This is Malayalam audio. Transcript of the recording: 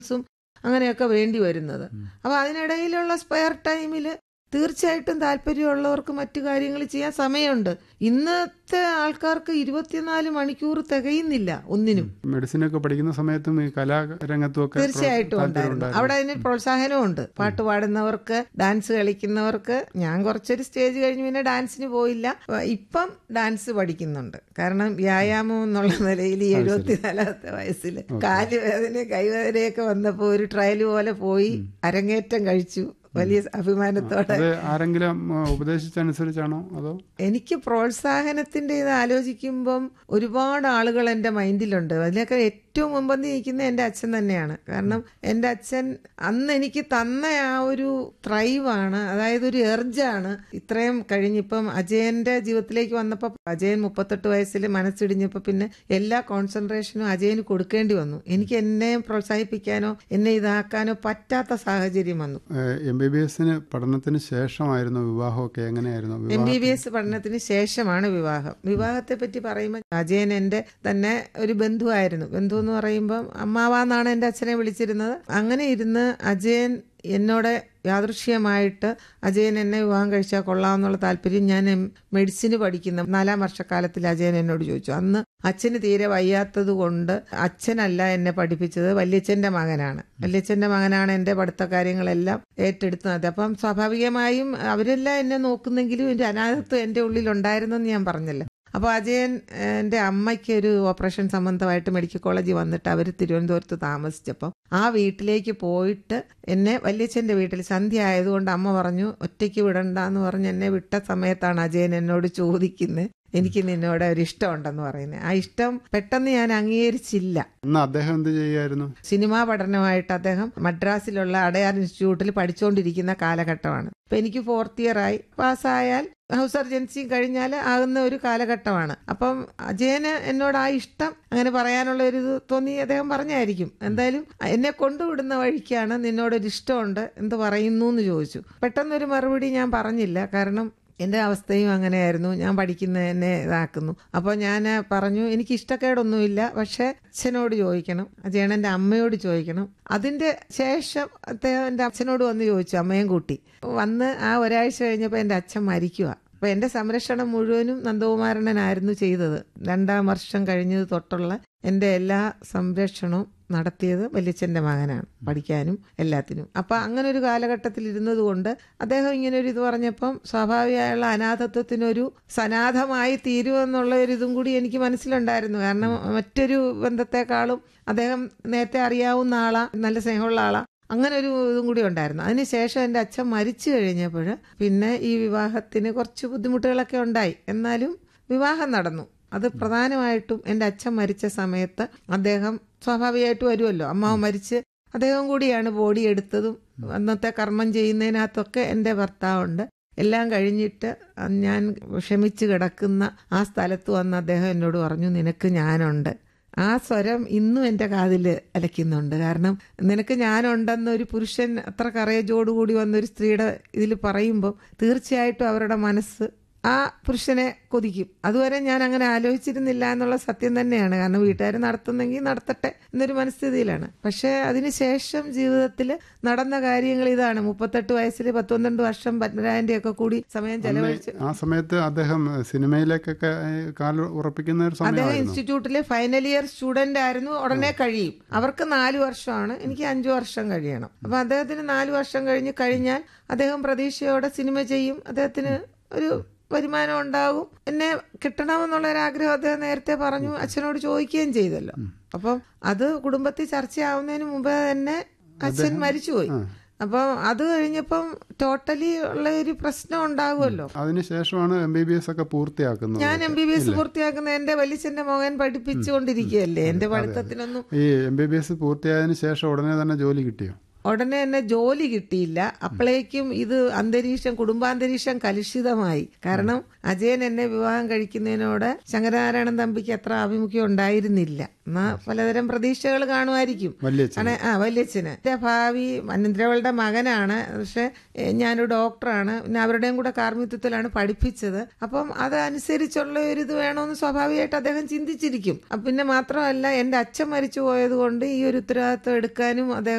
സും അങ്ങനെയൊക്കെ വേണ്ടി വരുന്നത് അപ്പൊ അതിനിടയിലുള്ള സ്പെയർ ടൈമിൽ തീർച്ചയായിട്ടും താല്പര്യമുള്ളവർക്ക് മറ്റു കാര്യങ്ങൾ ചെയ്യാൻ സമയമുണ്ട് ഇന്നത്തെ ആൾക്കാർക്ക് ഇരുപത്തിനാല് മണിക്കൂർ തികയുന്നില്ല ഒന്നിനും മെഡിസിനൊക്കെ പഠിക്കുന്ന സമയത്തും ഈ കലാരംഗത്തും ഒക്കെ തീർച്ചയായിട്ടും ഉണ്ടായിരുന്നു അവിടെ അതിന് പ്രോത്സാഹനവും ഉണ്ട് പാട്ട് പാടുന്നവർക്ക് ഡാൻസ് കളിക്കുന്നവർക്ക് ഞാൻ കുറച്ചൊരു സ്റ്റേജ് കഴിഞ്ഞ് പിന്നെ ഡാൻസിന് പോയില്ല ഇപ്പം ഡാൻസ് പഠിക്കുന്നുണ്ട് കാരണം വ്യായാമം എന്നുള്ള നിലയിൽ ഈ എഴുപത്തിനാലാമത്തെ വയസ്സിൽ കാലുവേദന കൈവേദനയൊക്കെ വന്നപ്പോൾ ഒരു ട്രയൽ പോലെ പോയി അരങ്ങേറ്റം കഴിച്ചു വലിയ അഭിമാനത്തോടെ അത് ആരെങ്കിലും ആ, ഉപദേശിച്ചനുസരിച്ചാണോ അതോ എനിക്ക് പ്രോത്സാഹനത്തിന്റെ ഇത് ആലോചിക്കുമ്പം ഒരുപാട് ആളുകൾ എൻ്റെ മൈൻഡിലുണ്ട് അതിലൊക്കെ ഏറ്റവും മുമ്പന്തി നിൽക്കുന്ന എൻ്റെ അച്ഛൻ തന്നെയാണ് കാരണം എൻ്റെ അച്ഛൻ അന്ന് എനിക്ക് തന്ന ആ ഒരു ത്രൈവാണ് അതായത് ഒരു എർജാണ് ഇത്രയും കഴിഞ്ഞിപ്പം അജയന്റെ ജീവിതത്തിലേക്ക് വന്നപ്പോൾ അജയൻ മുപ്പത്തെട്ട് വയസ്സിൽ മനസ്സിടിഞ്ഞപ്പോൾ പിന്നെ എല്ലാ കോൺസെൻട്രേഷനും അജയന് കൊടുക്കേണ്ടി വന്നു എനിക്ക് എന്നെ പ്രോത്സാഹിപ്പിക്കാനോ എന്നെ ഇതാക്കാനോ പറ്റാത്ത സാഹചര്യം വന്നു എം ബി ബി എസിന് പഠനത്തിന് ശേഷമായിരുന്നു വിവാഹമൊക്കെ എങ്ങനെയായിരുന്നു എം വിവാഹം ബി ബി എസ് പഠനത്തിന് ശേഷമാണ് വിവാഹം വിവാഹത്തെ പറ്റി പറയുമ്പോൾ അജയൻ എൻ്റെ തന്നെ ഒരു ബന്ധുവായിരുന്നു ബന്ധു എന്ന് പറയുമ്പോൾ അമ്മാവാന്നാണ് എൻ്റെ അച്ഛനെ വിളിച്ചിരുന്നത് അങ്ങനെ ഇരുന്ന് അജയൻ എന്നോട് യാദൃശ്യമായിട്ട് അജയൻ എന്നെ വിവാഹം കഴിച്ചാൽ കൊള്ളാമെന്നുള്ള താല്പര്യം ഞാൻ എം- മെഡിസിന് പഠിക്കുന്ന നാലാം വർഷക്കാലത്തിൽ അജയൻ എന്നോട് ചോദിച്ചു അന്ന് അച്ഛന് തീരെ വയ്യാത്തത് കൊണ്ട് അച്ഛനല്ല എന്നെ പഠിപ്പിച്ചത് വല്യച്ഛന്റെ മകനാണ് വല്യച്ഛന്റെ മകനാണ് എന്റെ പഠിത്ത കാര്യങ്ങളെല്ലാം ഏറ്റെടുത്ത് നടത്തി അപ്പം സ്വാഭാവികമായും അവരെല്ലാം എന്നെ നോക്കുന്നെങ്കിലും എന്റെ അനാഥത്വം എന്റെ ഉള്ളിൽ ഉണ്ടായിരുന്നെന്ന് ഞാൻ പറഞ്ഞല്ലോ അപ്പോൾ അജയൻ ഏഹ്, എൻ്റെ അമ്മയ്ക്ക് ഒരു ഓപ്പറേഷൻ സംബന്ധമായിട്ട് മെഡിക്കൽ കോളേജിൽ വന്നിട്ട് അവർ തിരുവനന്തപുരത്ത് താമസിച്ചപ്പം ആ വീട്ടിലേക്ക് പോയിട്ട് എന്നെ വല്യച്ഛൻ്റെ വീട്ടിൽ സന്ധ്യ ആയതുകൊണ്ട് അമ്മ പറഞ്ഞു ഒറ്റയ്ക്ക് വിടണ്ടെന്ന് പറഞ്ഞ് എന്നെ വിട്ട സമയത്താണ് അജയൻ എന്നോട് ചോദിക്കുന്നത് എനിക്ക് നിന്നോട് ഒരു ഇഷ്ടമുണ്ടെന്ന് പറയുന്നത് ആ ഇഷ്ടം പെട്ടെന്ന് ഞാൻ അംഗീകരിച്ചില്ല അന്ന് അദ്ദേഹം എന്ത് ചെയ്യായിരുന്നു സിനിമാ പഠനമായിട്ട് അദ്ദേഹം മദ്രാസിലുള്ള അടയാർ ഇൻസ്റ്റിറ്റ്യൂട്ടിൽ പഠിച്ചുകൊണ്ടിരിക്കുന്ന കാലഘട്ടമാണ് ഇപ്പൊ എനിക്ക് ഫോർത്ത് ഇയർ ആയി പാസ്സായാൽ ഹൗസ് സർജൻസി കഴിഞ്ഞാൽ ആകുന്ന ഒരു കാലഘട്ടമാണ് അപ്പം അജയന് എന്നോട് ആ ഇഷ്ടം അങ്ങനെ പറയാനുള്ള ഒരു ഇത് തോന്നി അദ്ദേഹം പറഞ്ഞായിരിക്കും എന്തായാലും എന്നെ കൊണ്ടുവിടുന്ന വഴിക്കാണ് നിന്നോടൊരു ഇഷ്ടമുണ്ട് എന്ത് പറയുന്നു എന്ന് ചോദിച്ചു പെട്ടെന്നൊരു മറുപടി ഞാൻ പറഞ്ഞില്ല കാരണം എൻ്റെ അവസ്ഥയും അങ്ങനെയായിരുന്നു ഞാൻ പഠിക്കുന്ന എന്നെ ഇതാക്കുന്നു അപ്പോൾ ഞാൻ പറഞ്ഞു എനിക്ക് ഇഷ്ടക്കേടൊന്നുമില്ല പക്ഷെ അച്ഛനോട് ചോദിക്കണം അജയണൻ്റെ അമ്മയോട് ചോദിക്കണം അതിൻ്റെ ശേഷം അദ്ദേഹം എൻ്റെ അച്ഛനോട് വന്ന് ചോദിച്ചു അമ്മയും കൂട്ടി വന്ന് ആ ഒരാഴ്ച കഴിഞ്ഞപ്പോൾ എൻ്റെ അച്ഛൻ മരിക്കുക അപ്പൊ എന്റെ സംരക്ഷണം മുഴുവനും നന്ദകുമാരനായിരുന്നു ചെയ്തത് രണ്ടാം വർഷം കഴിഞ്ഞത് തൊട്ടുള്ള എന്റെ എല്ലാ സംരക്ഷണവും നടത്തിയത് വല്യച്ഛന്റെ മകനാണ് പഠിക്കാനും എല്ലാത്തിനും അപ്പൊ അങ്ങനെ ഒരു കാലഘട്ടത്തിൽ ഇരുന്നത് കൊണ്ട് അദ്ദേഹം ഇങ്ങനെ ഒരു ഇത് പറഞ്ഞപ്പം സ്വാഭാവികമായുള്ള അനാഥത്വത്തിനൊരു സനാഥമായി തീരുമെന്നുള്ള ഒരു ഇതും കൂടി എനിക്ക് മനസ്സിലുണ്ടായിരുന്നു കാരണം മറ്റൊരു ബന്ധത്തെക്കാളും അദ്ദേഹം നേരത്തെ അറിയാവുന്ന ആളാ നല്ല സ്നേഹമുള്ള ആളാ അങ്ങനെ ഒരു ഇതും കൂടി ഉണ്ടായിരുന്നു അതിനുശേഷം എൻ്റെ അച്ഛൻ മരിച്ചു കഴിഞ്ഞപ്പോൾ പിന്നെ ഈ വിവാഹത്തിന് കുറച്ച് ബുദ്ധിമുട്ടുകളൊക്കെ ഉണ്ടായി എന്നാലും വിവാഹം നടന്നു അത് പ്രധാനമായിട്ടും എൻ്റെ അച്ഛൻ മരിച്ച സമയത്ത് അദ്ദേഹം സ്വാഭാവികമായിട്ട് വരുമല്ലോ അമ്മാവ് മരിച്ച് അദ്ദേഹം കൂടിയാണ് ബോഡി എടുത്തതും അന്നത്തെ കർമ്മം ചെയ്യുന്നതിനകത്തൊക്കെ എൻ്റെ ഭർത്താവുണ്ട് എല്ലാം കഴിഞ്ഞിട്ട് ഞാൻ ക്ഷമിച്ച് കിടക്കുന്ന ആ സ്ഥലത്ത് വന്ന് അദ്ദേഹം എന്നോട് പറഞ്ഞു നിനക്ക് ഞാനുണ്ട് ആ സ്വരം ഇന്നും എൻ്റെ കാതിൽ അലയ്ക്കുന്നുണ്ട് കാരണം നിനക്ക് ഞാനുണ്ടെന്ന് ഒരു പുരുഷൻ അത്ര കറേജോടുകൂടി വന്ന ഒരു സ്ത്രീയുടെ ഇതിൽ പറയുമ്പോൾ തീർച്ചയായിട്ടും അവരുടെ മനസ്സ് ആ പുരുഷനെ കൊതിക്കും അതുവരെ ഞാൻ അങ്ങനെ ആലോചിച്ചിരുന്നില്ല എന്നുള്ള സത്യം തന്നെയാണ് കാരണം വീട്ടുകാർ നടത്തുന്നെങ്കിൽ നടത്തട്ടെ എന്നൊരു മനസ്ഥിതിയിലാണ് പക്ഷേ അതിനുശേഷം ജീവിതത്തിൽ നടന്ന കാര്യങ്ങൾ ഇതാണ് മുപ്പത്തെട്ട് വയസ്സിൽ പത്തൊന്നണ്ട് വർഷം പത്മരാജന്റെ ഒക്കെ കൂടി സമയം ചെലവഴിച്ച് ആ സമയത്ത് അദ്ദേഹം സിനിമയിലേക്കൊക്കെ ഏഹ്, കാൽ ഉറപ്പിക്കുന്ന ഒരു അദ്ദേഹം സമയമായിരുന്നു ഇൻസ്റ്റിറ്റ്യൂട്ടിലെ ഫൈനൽ ഇയർ സ്റ്റുഡന്റ് ആയിരുന്നു ഉടനെ കഴിയും അവർക്ക് നാല് വർഷമാണ് എനിക്ക് അഞ്ചു വർഷം കഴിയണം അപ്പൊ അദ്ദേഹത്തിന് നാല് വർഷം കഴിഞ്ഞ് കഴിഞ്ഞാൽ അദ്ദേഹം പ്രതീക്ഷയോടെ സിനിമ ചെയ്യും അദ്ദേഹത്തിന് ഒരു വരുമാനം ഉണ്ടാകും എന്നെ കിട്ടണമെന്നുള്ള ഒരു ആഗ്രഹം അദ്ദേഹം നേരത്തെ പറഞ്ഞു അച്ഛനോട് ചോദിക്കുകയും ചെയ്തല്ലോ അപ്പം അത് കുടുംബത്തിൽ ചർച്ചയാവുന്നതിന് മുമ്പേ തന്നെ അച്ഛൻ മരിച്ചുപോയി അപ്പം അത് കഴിഞ്ഞപ്പം ടോട്ടലി ഉള്ള ഒരു പ്രശ്നം ഉണ്ടാകുമല്ലോ അതിനുശേഷമാണ് എം ബി ബി എസ് ഒക്കെ പൂർത്തിയാക്കുന്നത് ഞാൻ എം ബി ബി എസ് പൂർത്തിയാക്കുന്ന എന്റെ വലിച്ചന്റെ മകൻ പഠിപ്പിച്ചുകൊണ്ടിരിക്കുകയല്ലേ എന്റെ പഠിത്തത്തിനൊന്നും ഈ എം ബി ബി എസ് പൂർത്തിയായതിനു ശേഷം ഉടനെ തന്നെ ജോലി കിട്ടിയോ ഉടനെ തന്നെ ജോലി കിട്ടിയില്ല അപ്പോഴേക്കും ഇത് അന്തരീക്ഷം കുടുംബാന്തരീക്ഷം കലുഷിതമായി കാരണം അജയൻ എന്നെ വിവാഹം കഴിക്കുന്നതിനോട് ശങ്കരനാരായണൻ തമ്പിക്ക് അത്ര ആഭിമുഖ്യം ഉണ്ടായിരുന്നില്ല എന്നാ പലതരം പ്രതീക്ഷകൾ കാണുമായിരിക്കും വല്യച്ഛൻ ആണ് ആ വല്യച്ഛന് എന്റെ ഭാവി അനന്തരവളുടെ മകനാണ് പക്ഷെ എ, ഞാനൊരു ഡോക്ടറാണ് പിന്നെ അവരുടെയും കൂടെ കാർമ്മിത്വത്തിലാണ് പഠിപ്പിച്ചത് അപ്പം അതനുസരിച്ചുള്ള ഒരു ഇത് വേണമെന്ന് സ്വാഭാവികമായിട്ട് അദ്ദേഹം ചിന്തിച്ചിരിക്കും അപ്പൊ പിന്നെ മാത്രമല്ല എന്റെ അച്ഛൻ മരിച്ചു പോയത് കൊണ്ട് ഈ ഒരു ഉത്തരവാദിത്വം എടുക്കാനും അദ്ദേഹം